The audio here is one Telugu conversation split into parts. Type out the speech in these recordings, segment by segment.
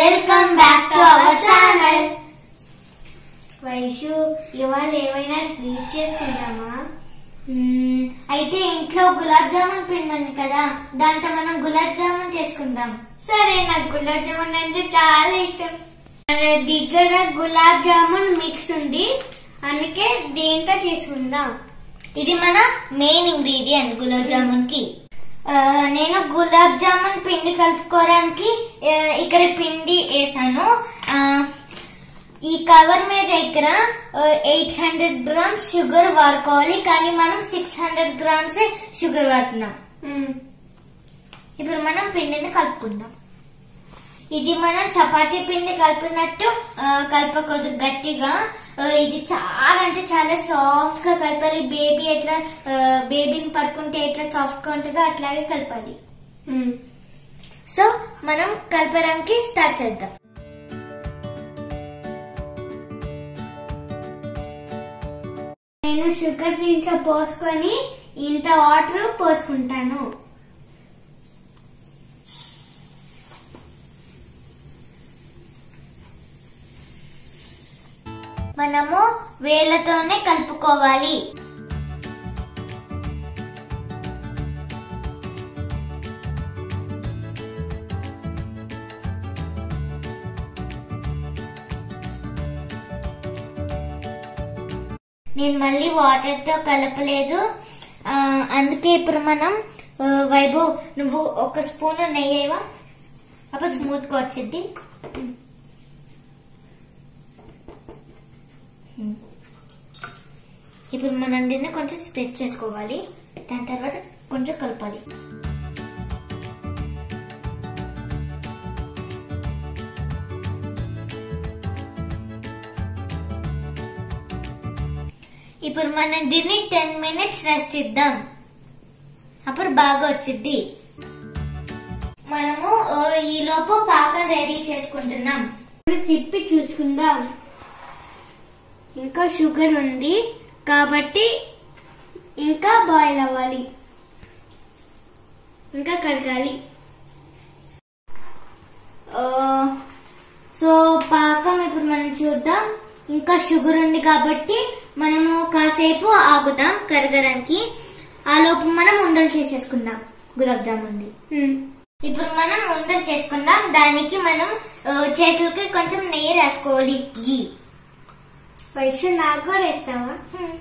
welcome back to our channel Vaishu ఇవాళ ఏమైనా స్వీట్ చేసుకుంటామా మ్మ్, అయితే ఇంట్లో గులాబ్ జామున్ పిండి ఉంది కదా దాంట్లో మనం గులాబ్ జామున్ చేసుకుందాం సరే నాకు గులాబ్ జామున్ అంటే చాలా ఇష్టం మన దగ్గర గులాబ్ జామున్ మిక్స్ ఉంది అందుకే దీంతో చేసుకుందాం ఇది మన మెయిన్ ఇంగ్రీడియంట్ గులాబ్ జామున్ కి ఆ, నేను గులాబ్ జామున్ పిండి కలుపుకోవడానికి ఆ, ఇక్కడ పిండి వేసాను ఆ, ఈ కవర్ మీద దగ్గర ఎయిట్ హండ్రెడ్ గ్రామ్స్ షుగర్ వాడుకోవాలి కానీ మనం సిక్స్ హండ్రెడ్ గ్రామ్స్ షుగర్ వాడుతున్నాం ఇప్పుడు మనం పిండిని కలుపుకుందాం ఇది మనం చపాతీ పిండి కలిపినట్టు ఆ, కలపకూడదు గట్టిగా ఆ, ఇది చాలా అంటే చాలా సాఫ్ట్ గా కలపాలి బేబీ ఎట్లా ఆ, బేబీని పట్టుకుంటే ఎట్లా సాఫ్ట్ గా ఉంటుందో అట్లాగే కలపాలి సో మనం కలపడానికి స్టార్ట్ చేద్దాం నేను షుగర్ దీంట్లో పోసుకొని ఇంత వాటర్ పోసుకుంటాను మనము వేళ్ళతోనే కలుపుకోవాలి నేను మళ్ళీ వాటర్ తో కలపలేదు ఆ, అందుకే ఇప్పుడు మనం ఆ, వైభవ్ నువ్వు ఒక స్పూన్ నెయ్యేవా అప్పుడు స్మూత్ గా వచ్చింది ఇప్పుడు మనం దీన్ని కొంచెం స్ప్రెడ్ చేసుకోవాలి దాని తర్వాత కొంచెం కలపాలి ఇప్పుడు మనం దీన్ని టెన్ మినిట్స్ రెస్ట్ ఇద్దాం అప్పుడు బాగా వచ్చింది మనము ఆ, ఈ లోపు పాకం రెడీ చేసుకుంటున్నాం తిప్పి చూసుకుందాం ఇంకా షుగర్ ఉంది కాబట్టి ఇంకా బాయిల్ అవ్వాలి ఇంకా కడగాలి ఆ, సో పాకం ఇప్పుడు మనం చూద్దాం ఇంకా షుగర్ ఉంది కాబట్టి మనము కాసేపు ఆగుదాం కరగడానికి ఆ లోపు మనం ఉండలు చేసేసుకుందాం గులాబ్ జామున్ ఇప్పుడు మనం ఉండలు చేసుకుందాం దానికి మనం ఆ, చేతులకి కొంచెం నెయ్యి రాసుకోవాలి గీ వయసు నాకు కూడా వేస్తావా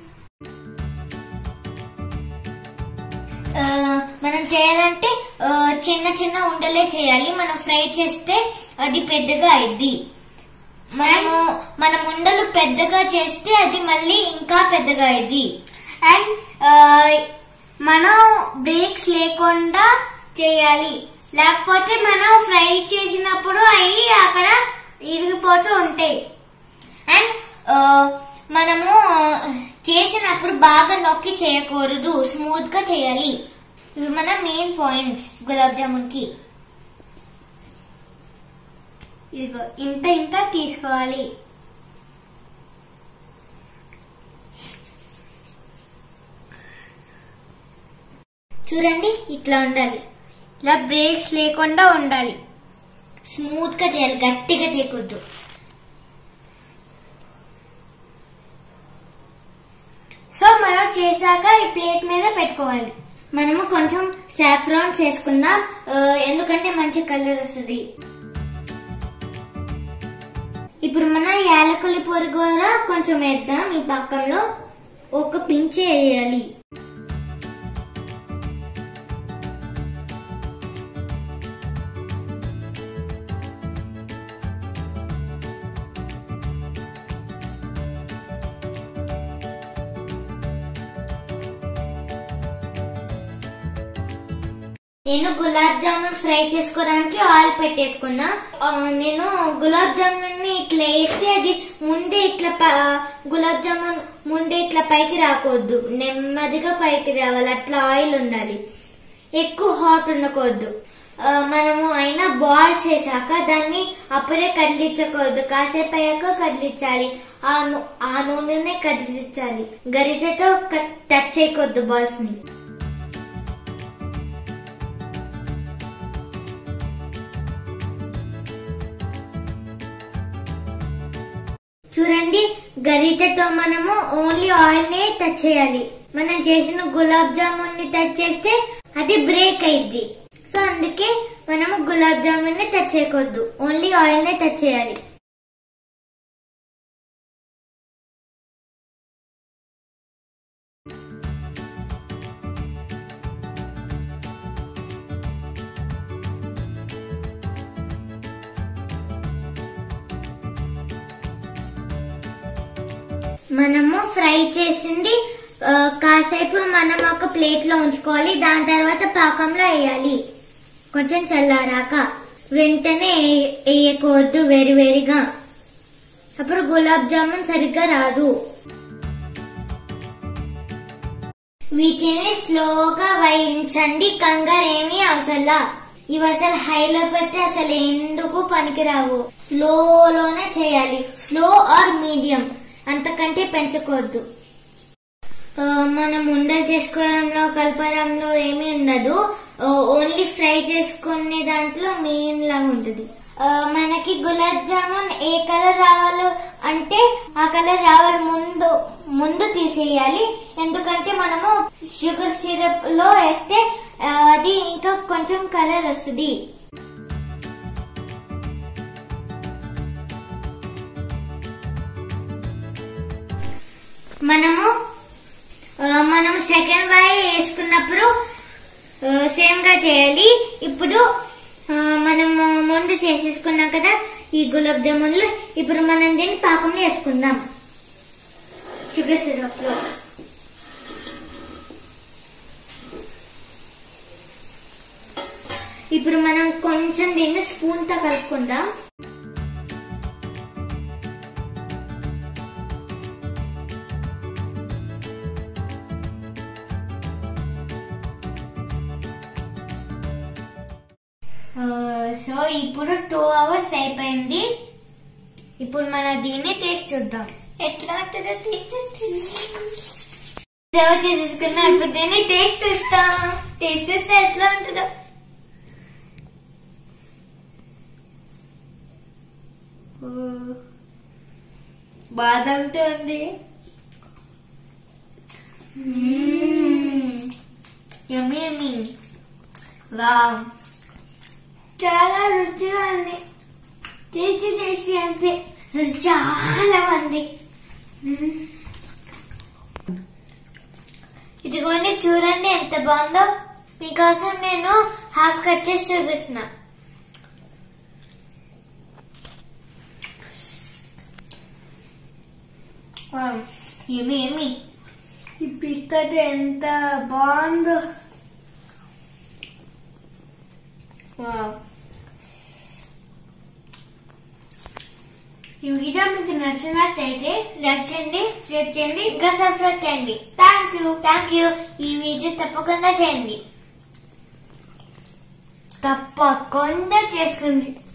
ఆ, మనం చేయాలంటే ఆ, చిన్న చిన్న ఉండలే చేయాలి మనం ఫ్రై చేస్తే అది పెద్దగా అయింది మనము మనం ఉండలు పెద్దగా చేస్తే అది మళ్ళీ ఇంకా పెద్దగా అయింది అండ్ మనం బ్రేక్స్ లేకుండా చేయాలి లేకపోతే మనం ఫ్రై చేసినప్పుడు అవి అక్కడ ఇరిగిపోతూ ఉంటాయి అండ్ ఆ, మనము ఆ, చేసినప్పుడు బాగా నొక్కి చేయకూడదు స్మూత్ గా చేయాలి ఇవి మన మెయిన్ పాయింట్స్ గులాబ్ జామున్ కి ఇదిగో ఇంత ఇంత తీసుకోవాలి చూడండి ఇట్లా ఉండాలి ఇలా బ్రేక్స్ లేకుండా ఉండాలి స్మూత్ గా చేయాలి గట్టిగా చేయకూడదు సో మనం చేశాక ఈ ప్లేట్ మీద పెట్టుకోవాలి మనము కొంచెం సాఫ్రాన్స్ వేసుకుందాం ఆ, ఎందుకంటే మంచి కలర్ వస్తుంది ఇప్పుడు మన యాలకుల పొడి కూడా కొంచెం వేద్దాం ఈ పక్కలో ఒక పించే వేయాలి నేను గులాబ్ జామున్ ఫ్రై చేసుకోవడానికి ఆయిల్ పెట్టేసుకున్నా ఆ, నేను గులాబ్ జామున్ ని ఇట్లా వేస్తే అది ముందే ఇట్లా ప- గులాబ్ జామున్ ముందే ఇట్లా పైకి రాకూడదు నెమ్మదిగా పైకి రావాలి అట్లా ఆయిల్ ఉండాలి ఎక్కువ హాట్ ఉండకూడదు ఆ, మనము అయినా బాల్స్ వేసాక దాన్ని అప్పుడే కదిలించకూడదు కాసేపు అయ్యాక కదిలించాలి ఆ నూ- ఆ నూనెనే కదిలించాలి గరిటెతో క- టచ్ చేయకూడదు బాల్స్ ని చూడండి గరిటెతో మనము ఓన్లీ ఆయిల్ ని టచ్ చేయాలి మనం చేసిన గులాబ్ జామున్ ని టచ్ చేస్తే అది బ్రేక్ అయింది సో అందుకే మనము గులాబ్ జామున్ ని టచ్ చేయకూడదు ఓన్లీ ఆయిల్ ని టచ్ చేయాలి మనము ఫ్రై చేసింది ఆ, కాసేపు మనం ఒక ప్లేట్ లో ఉంచుకోవాలి దాని తర్వాత పాకంలో వేయాలి కొంచెం చల్లారాక వెంటనే వేయ- వేయకూడదు వేరు వేరుగా అప్పుడు గులాబ్ జామున్ సరిగ్గా రాదు వీటిని స్లోగా వేయించండి కంగారు ఏమీ అవసరంలా ఇవి అసలు హైలో పెడితే అసలు ఎందుకు పనికిరావు స్లోలోనే చేయాలి స్లో ఆర్ మీడియం అంతకంటే పెంచకూడదు ఆ, మనం ఉండలు చేసుకోవడంలో కలపడంలో ఏమీ ఉండదు ఆ, ఓన్లీ ఫ్రై చేసుకునే దాంట్లో మెయిన్ లాగా ఉంటుంది ఆ, మనకి గులాబ్ జామున్ ఏ కలర్ రావాలో అంటే ఆ కలర్ రావాలి ముందు ముందు తీసేయాలి ఎందుకంటే మనము షుగర్ సిరప్ లో వేస్తే ఆ, అది ఇంకా కొంచెం కలర్ వస్తుంది మనము ఆ, మనం సెకండ్ వై వేసుకున్నప్పుడు సేమ్ గా చేయాలి ఇప్పుడు ఆ, మనము ముందు చేసేసుకున్నాం కదా ఈ గులాబ్ జామున్లు ఇప్పుడు మనం దీన్ని పాకంలో వేసుకుందాం షుగర్ సిరప్ లో ఇప్పుడు మనం కొంచెం దీన్ని స్పూన్ తో కలుపుకుందాం సో ఇప్పుడు టూ అవర్స్ అయిపోయింది ఇప్పుడు మన దీన్ని టేస్ట్ చూద్దాం ఎట్లా ఉంటుందో సర్వ్ చేసేసుకున్నా ఇప్పుడు దీన్ని టేస్ట్ చూస్తాం టేస్ట్ చేస్తే ఎట్లా ఉంటుందో బాదంతో ఉంది యమ్మీ యమ్మీ వావ్ చాలా రుచిగా ఉంది టేస్టీ టేస్టీ అంతే అసలు చాలా మంది ఇదిగోండి చూడండి ఎంత బాగుందో మీకోసం నేను హాఫ్ కట్ చేసి చూపిస్తున్నా ఏమి ఏమి ఈ పిస్తాటి ఎంత బాగుందో వావ్ ఈ వీడియో మీకు నచ్చినట్టయితే లైక్ చేయండి షేర్ చేయండి ఇంకా సబ్స్క్రైబ్ చేయండి థ్యాంక్ యూ థ్యాంక్ యూ ఈ వీడియో తప్పకుండా చేయండి తప్పకుండా చేసుకోండి